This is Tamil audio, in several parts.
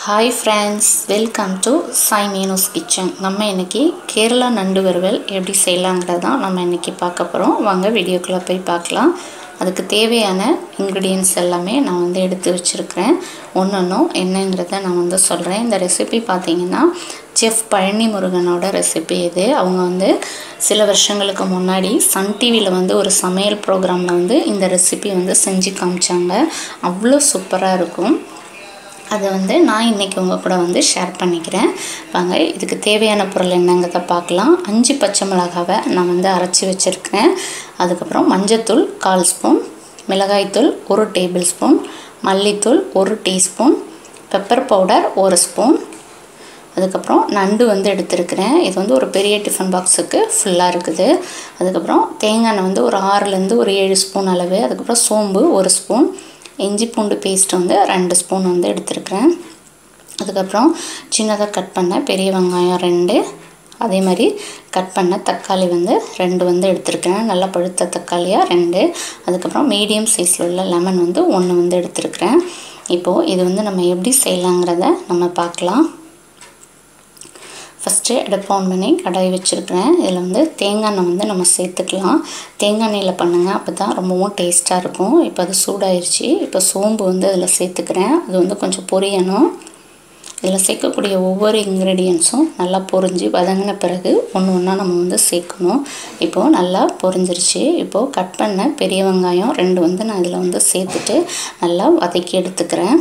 hi friends welcome to Sai Meenu's kitchen நம்ம இன்றைக்கி கேரளா நண்டு வறுவல் எப்படி செய்யலாங்கிறது தான் நம்ம இன்றைக்கி பார்க்க போகிறோம் வாங்க வீடியோக்குள்ளே போய் பார்க்கலாம் அதுக்கு தேவையான இன்க்ரீடியன்ஸ் எல்லாமே நான் வந்து எடுத்து வச்சுருக்கிறேன் ஒன்று ஒன்றும் என்னங்கிறத நான் வந்து சொல்கிறேன் இந்த ரெசிபி பார்த்தீங்கன்னா செஃப் பழனி முருகனோட ரெசிபி இது அவங்க வந்து சில வருஷங்களுக்கு முன்னாடி சன் டிவியில் வந்து ஒரு சமையல் ப்ரோக்ராமில் வந்து இந்த ரெசிபி வந்து செஞ்சு காமிச்சாங்க அவ்வளோ சூப்பராக இருக்கும் அதை வந்து நான் இன்றைக்கி உங்கள் கூட வந்து ஷேர் பண்ணிக்கிறேன் வாங்க இதுக்கு தேவையான பொருள் என்னங்கிறத பார்க்கலாம் அஞ்சு பச்சை மிளகாவை நான் வந்து அரைச்சி வச்சுருக்கேன் அதுக்கப்புறம் மஞ்சத்தூள் கால் ஸ்பூன் மிளகாய்த்தூள் ஒரு டேபிள் ஸ்பூன் மல்லித்தூள் ஒரு டீஸ்பூன் பெப்பர் பவுடர் ஒரு ஸ்பூன் அதுக்கப்புறம் நண்டு வந்து எடுத்துருக்கிறேன் இது வந்து ஒரு பெரிய டிஃபன் பாக்ஸுக்கு ஃபுல்லாக இருக்குது அதுக்கப்புறம் தேங்காய் எண்ணெய் வந்து ஒரு ஆறுலேருந்து ஒரு ஏழு ஸ்பூன் அளவு அதுக்கப்புறம் சோம்பு ஒரு ஸ்பூன் இஞ்சி பூண்டு பேஸ்ட் வந்து ரெண்டு ஸ்பூன் வந்து எடுத்துருக்கிறேன் அதுக்கப்புறம் சின்னதாக கட் பண்ண பெரிய வெங்காயம் ரெண்டு அதே மாதிரி கட் பண்ண தக்காளி வந்து ரெண்டு வந்து எடுத்துருக்கிறேன் நல்லா பழுத்த தக்காளியாக ரெண்டு அதுக்கப்புறம் மீடியம் சைஸில் உள்ள லெமன் வந்து ஒன்று வந்து எடுத்துருக்கிறேன் இப்போது இது வந்து நம்ம எப்படி செய்யலாங்கிறத நம்ம பார்க்கலாம் ஃபஸ்ட்டு அடுப்பு ஆன் பண்ணி கடாய் வச்சுருக்கிறேன் இதில் வந்து தேங்காய் எண்ணெய் வந்து நம்ம சேர்த்துக்கலாம் தேங்காய் எண்ணெயில் பண்ணுங்கள் அப்போ தான் ரொம்பவும் டேஸ்ட்டாக இருக்கும் இப்போ அது சூடாயிருச்சு இப்போ சோம்பு வந்து அதில் சேர்த்துக்கிறேன் அது வந்து கொஞ்சம் பொரியணும் இதில் சேர்க்கக்கூடிய ஒவ்வொரு இன்க்ரீடியன்ஸும் நல்லா பொரிஞ்சு வதங்கின பிறகு ஒன்று ஒன்றா நம்ம வந்து சேர்க்கணும் இப்போது நல்லா பொரிஞ்சிருச்சு இப்போது கட் பண்ண பெரிய வெங்காயம் ரெண்டு வந்து நான் இதில் வந்து சேர்த்துட்டு நல்லா வதக்கி எடுத்துக்கிறேன்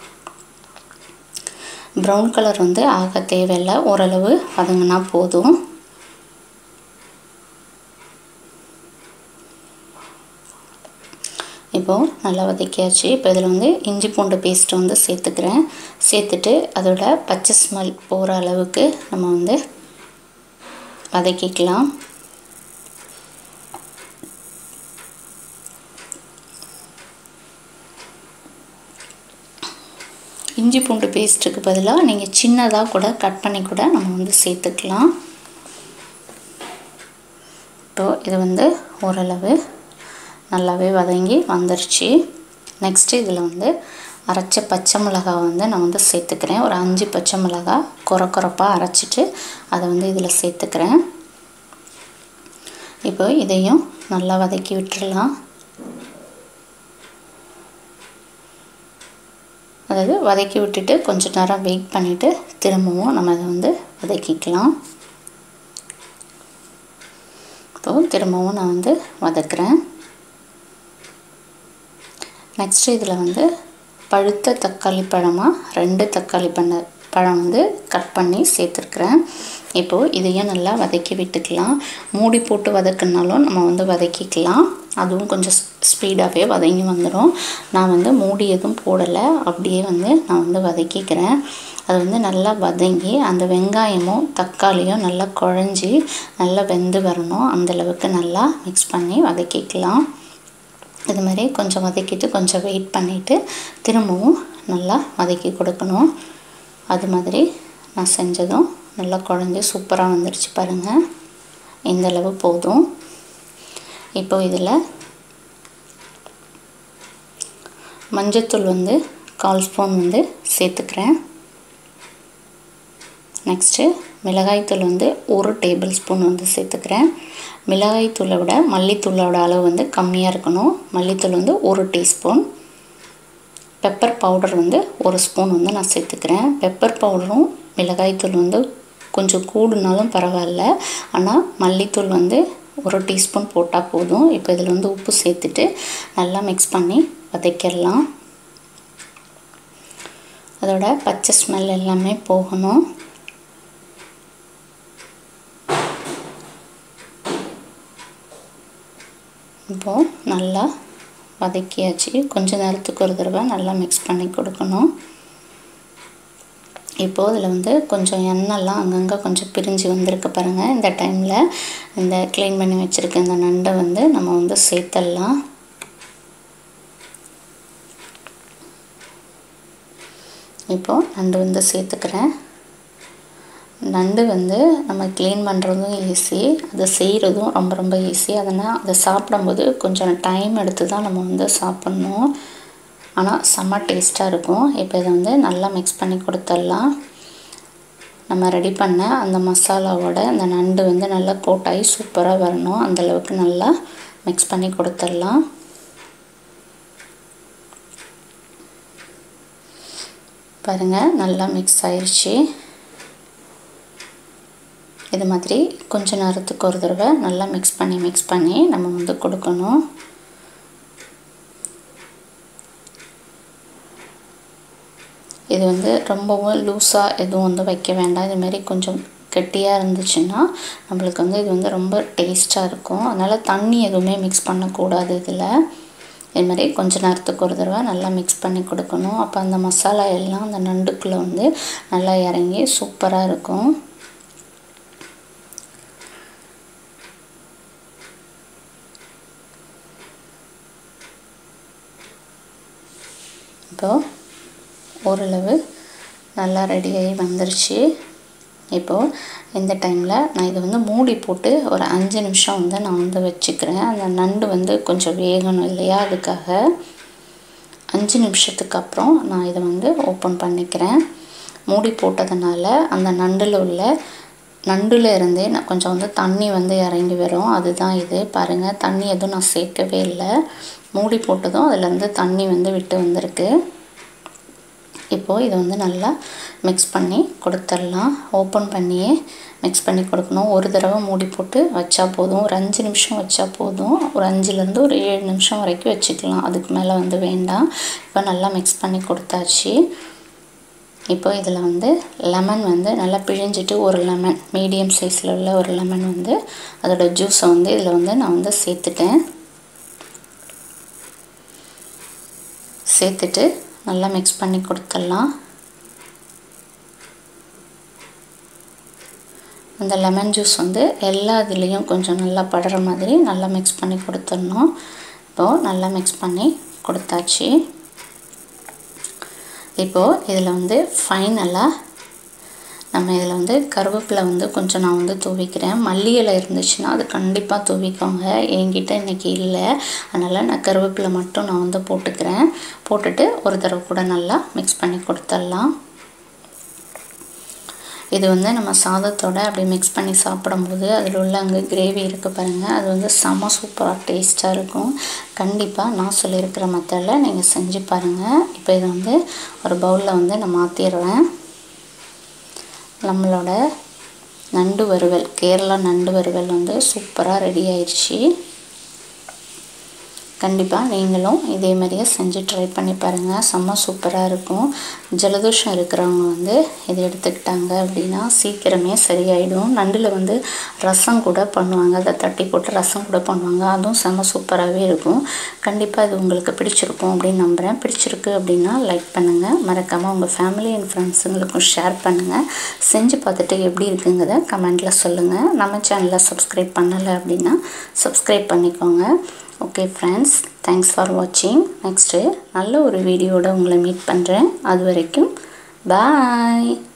ப்ரௌன் கலர் வந்து ஆக தேவையில்லை ஓரளவு வதங்கினா போதும் இப்போது நல்லா வதக்கியாச்சு இப்போ இதில் வந்து இஞ்சி பூண்டு பேஸ்ட்டு வந்து சேர்த்துக்கிறேன் சேர்த்துட்டு அதோட பச்சை ஸ்மெல் போகிற அளவுக்கு நம்ம வந்து வதக்கிக்கலாம் இஞ்சி பூண்டு பேஸ்ட்டுக்கு பதிலாக நீங்கள் சின்னதாக கூட கட் பண்ணி கூட நம்ம வந்து சேர்த்துக்கலாம் இப்போது இது வந்து ஓரளவு நல்லாவே வதங்கி வந்துருச்சு நெக்ஸ்ட்டு இதில் வந்து அரைச்ச பச்சை மிளகாய் வந்து நான் வந்து சேர்த்துக்கிறேன் ஒரு அஞ்சு பச்சை மிளகாய் குறை குறைப்பாக அரைச்சிட்டு அதை வந்து இதில் சேர்த்துக்கிறேன் இப்போ இதையும் நல்லா வதக்கி விட்டுடலாம் அதாவது வதக்கி விட்டுட்டு கொஞ்ச நேரம் வெயிட் பண்ணிவிட்டு திரும்பவும் நம்ம அதை வந்து வதக்கிக்கலாம் இப்போது திரும்பவும் நான் வந்து வதக்குறேன் நெக்ஸ்ட்டு இதில் வந்து பழுத்த தக்காளி பழமாக ரெண்டு தக்காளி பண்ண பழம் வந்து கட் பண்ணி சேர்த்துருக்குறேன் இப்போது இதையும் நல்லா வதக்கி விட்டுக்கலாம் மூடி போட்டு வதக்குனாலும் நம்ம வந்து வதக்கிக்கலாம் அதுவும் கொஞ்சம் ஸ்பீடாகவே வதங்கி வந்துடும் நான் வந்து மூடி எதுவும் போடலை அப்படியே வந்து நான் வந்து வதக்கிக்கிறேன் அது வந்து நல்லா வதங்கி அந்த வெங்காயமும் தக்காளியும் நல்லா குழஞ்சி நல்லா வெந்து வரணும் அந்தளவுக்கு நல்லா மிக்ஸ் பண்ணி வதக்கிக்கலாம் இது மாதிரி கொஞ்சம் வதக்கிட்டு கொஞ்சம் வெயிட் பண்ணிவிட்டு திரும்பவும் நல்லா வதக்கி கொடுக்கணும் அது மாதிரி நான் செஞ்சதும் நல்லா குழஞ்சி சூப்பராக வந்துடுச்சு பாருங்கள் இந்தளவு போதும் இப்போ இதில் மஞ்சத்தூள் வந்து கால் ஸ்பூன் வந்து சேர்த்துக்கிறேன் நெக்ஸ்ட்டு மிளகாய்த்தூள் வந்து ஒரு டேபிள் ஸ்பூன் வந்து சேர்த்துக்கிறேன் மிளகாய்த்தூளை விட மல்லித்தூளோட அளவு வந்து கம்மியாக இருக்கணும் மல்லித்தூள் வந்து ஒரு டீஸ்பூன் பெப்பர் பவுடர் வந்து ஒரு ஸ்பூன் வந்து நான் சேர்த்துக்கிறேன் பெப்பர் பவுடரும் மிளகாய்த்தூள் வந்து கொஞ்சம் கூடுனாலும் பரவாயில்ல ஆனால் மல்லித்தூள் வந்து ஒரு டீஸ்பூன் போட்டால் போதும் இப்போ இதில் வந்து உப்பு சேர்த்துட்டு நல்லா மிக்ஸ் பண்ணி வதக்கிடலாம் அதோட பச்சை ஸ்மெல் எல்லாமே போகணும் இப்போது நல்லா வதக்கியாச்சு கொஞ்ச நேரத்துக்கு ஒரு தடவை நல்லா மிக்ஸ் பண்ணி கொடுக்கணும் இப்போது இதில் வந்து கொஞ்சம் எண்ணெய்லாம் அங்கங்கே கொஞ்சம் பிரிஞ்சு வந்திருக்கு பாருங்கள் இந்த டைமில் இந்த க்ளீன் பண்ணி வச்சுருக்க இந்த நண்டை வந்து நம்ம வந்து சேர்த்துடலாம் இப்போது நண்டு வந்து சேர்த்துக்கிறேன் நண்டு வந்து நம்ம க்ளீன் பண்ணுறதும் ஈஸி அதை செய்கிறதும் ரொம்ப ரொம்ப ஈஸி அதனால் அதை சாப்பிடும்போது கொஞ்சம் டைம் எடுத்து தான் நம்ம வந்து சாப்பிட்ணும் ஆனால் செம்ம டேஸ்ட்டாக இருக்கும் இப்போ இதை வந்து நல்லா மிக்ஸ் பண்ணி கொடுத்துடலாம் நம்ம ரெடி பண்ண அந்த மசாலாவோட அந்த நண்டு வந்து நல்லா கோட்டாகி சூப்பராக வரணும் அந்தளவுக்கு நல்லா மிக்ஸ் பண்ணி கொடுத்துடலாம் பாருங்கள் நல்லா மிக்ஸ் ஆயிடுச்சு இது மாதிரி கொஞ்ச நேரத்துக்கு ஒரு தடவை நல்லா மிக்ஸ் பண்ணி மிக்ஸ் பண்ணி நம்ம வந்து கொடுக்கணும் இது வந்து ரொம்பவும் லூஸாக எதுவும் வந்து வைக்க வேண்டாம் இதுமாரி கொஞ்சம் கெட்டியாக இருந்துச்சுன்னா நம்மளுக்கு வந்து இது வந்து ரொம்ப டேஸ்ட்டாக இருக்கும் அதனால் தண்ணி எதுவுமே மிக்ஸ் பண்ணக்கூடாது இதில் இது மாதிரி கொஞ்ச நேரத்துக்கு ஒரு தடவை நல்லா மிக்ஸ் பண்ணி கொடுக்கணும் அப்போ அந்த மசாலா எல்லாம் அந்த நண்டுக்குள்ளே வந்து நல்லா இறங்கி சூப்பராக இருக்கும் இப்போது ஓரளவு நல்லா ரெடியாகி வந்துருச்சு இப்போது இந்த டைமில் நான் இதை வந்து மூடி போட்டு ஒரு அஞ்சு நிமிஷம் வந்து நான் வந்து வச்சுக்கிறேன் அந்த நண்டு வந்து கொஞ்சம் வேகணும் இல்லையா அதுக்காக அஞ்சு நிமிஷத்துக்கு அப்புறம் நான் இதை வந்து ஓப்பன் பண்ணிக்கிறேன் மூடி போட்டதுனால அந்த நண்டில் உள்ள நண்டில் இருந்தே நான் கொஞ்சம் வந்து தண்ணி வந்து இறங்கி வரும் அதுதான் இது பாருங்கள் தண்ணி எதுவும் நான் சேர்க்கவே இல்லை மூடி போட்டதும் அதுலேருந்து தண்ணி வந்து விட்டு வந்திருக்கு இப்போது இதை வந்து நல்லா மிக்ஸ் பண்ணி கொடுத்துடலாம் ஓப்பன் பண்ணியே மிக்ஸ் பண்ணி கொடுக்கணும் ஒரு தடவை மூடி போட்டு வச்சா போதும் ஒரு அஞ்சு நிமிஷம் வச்சா போதும் ஒரு அஞ்சுலேருந்து ஒரு ஏழு நிமிஷம் வரைக்கும் வச்சுக்கலாம் அதுக்கு மேலே வந்து வேண்டாம் இப்போ நல்லா மிக்ஸ் பண்ணி கொடுத்தாச்சு இப்போ இதில் வந்து லெமன் வந்து நல்லா பிழிஞ்சிட்டு ஒரு லெமன் மீடியம் சைஸில் உள்ள ஒரு லெமன் வந்து அதோட ஜூஸை வந்து இதில் வந்து நான் வந்து சேர்த்துட்டேன் சேர்த்துட்டு நல்லா மிக்ஸ் பண்ணி கொடுத்துடலாம் அந்த லெமன் ஜூஸ் வந்து எல்லா இதுலேயும் கொஞ்சம் நல்லா படுற மாதிரி நல்லா மிக்ஸ் பண்ணி கொடுத்துடணும் இப்போது நல்லா மிக்ஸ் பண்ணி கொடுத்தாச்சு இப்போது இதில் வந்து ஃபைனலாக நம்ம இதில் வந்து கருவேப்பிலை வந்து கொஞ்சம் நான் வந்து தூவிக்கிறேன் மல்லி இலை இருந்துச்சுன்னா அது கண்டிப்பாக தூவிக்கோங்க என்கிட்ட இன்றைக்கி இல்லை அதனால் நான் கருவேப்பிலை மட்டும் நான் வந்து போட்டுக்கிறேன் போட்டுட்டு ஒரு தடவை கூட நல்லா மிக்ஸ் பண்ணி கொடுத்துடலாம் இது வந்து நம்ம சாதத்தோட அப்படி மிக்ஸ் பண்ணி சாப்பிடும்போது அதில் உள்ள அங்கே கிரேவி இருக்குது பாருங்கள் அது வந்து செம சூப்பராக டேஸ்ட்டாக இருக்கும் கண்டிப்பாக நான் சொல்லியிருக்கிற மெத்தடில் நீங்கள் செஞ்சு பாருங்கள் இப்போ இதை வந்து ஒரு பவுலில் வந்து நான் மாற்றிடுறேன் நம்மளோட நண்டு வறுவல் கேரளா நண்டு வறுவல் வந்து சூப்பராக ரெடி ஆயிடுச்சு கண்டிப்பாக நீங்களும் இதே மாதிரியே செஞ்சு ட்ரை பண்ணி பாருங்கள் செம்ம சூப்பராக இருக்கும் ஜலதோஷம் இருக்கிறவங்க வந்து இதை எடுத்துக்கிட்டாங்க அப்படின்னா சீக்கிரமே சரியாயிடும் நண்டில் வந்து ரசம் கூட பண்ணுவாங்க அதை தட்டி போட்டு ரசம் கூட பண்ணுவாங்க அதுவும் செம்ம சூப்பராகவே இருக்கும் கண்டிப்பாக இது உங்களுக்கு பிடிச்சிருக்கும் அப்படின்னு நம்புகிறேன் பிடிச்சிருக்கு அப்படின்னா லைக் பண்ணுங்கள் மறக்காமல் உங்கள் ஃபேமிலி அண்ட் ஃப்ரெண்ட்ஸுங்களுக்கும் ஷேர் பண்ணுங்கள் செஞ்சு பார்த்துட்டு எப்படி இருக்குங்கிறத கமெண்ட்டில் சொல்லுங்கள் நம்ம சேனலை சப்ஸ்கிரைப் பண்ணலை அப்படின்னா சப்ஸ்கிரைப் பண்ணிக்கோங்க ஓகே ஃப்ரெண்ட்ஸ் தேங்க்ஸ் ஃபார் வாட்சிங் நெக்ஸ்ட்டு நல்ல ஒரு வீடியோட உங்களை மீட் பண்ணுறேன் அது வரைக்கும் பாய்